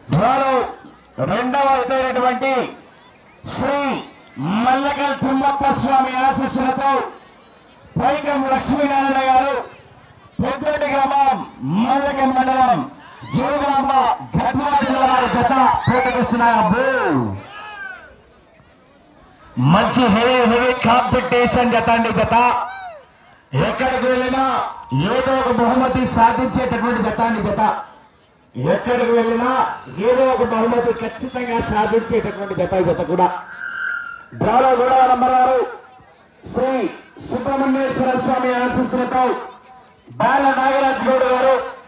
డ్రాలో రెండవ అయినటువంటి శ్రీ మల్లకల్ తిమ్మప్ప స్వామి ఆశీస్సులతో పైకం లక్ష్మీనారాయణ గారు పెద్దటి గ్రామం మల్లకం మండలం జోగాంబ గద్వాల జిల్లా వారి జత పోటీకొస్తున్నాయి అబ్బో మంచి హెవీ హెవీ కాంపిటీషన్ జత అండి జత ఎక్కడికి వెళ్ళినా ఏదో ఒక బహుమతి సాధించేటటువంటి జత అండి జత ఎక్కడికి వెళ్ళినా ఏదో ఒక బహుమతి ఖచ్చితంగా సాధించేటటువంటి జత ఈ జత కూడా డ్రాలో కూడా నంబర్ ఆరు శ్రీ సుబ్రహ్మణ్యేశ్వర స్వామి ఆశీస్సులతో బాల నాగరాజు గౌడ్ గారు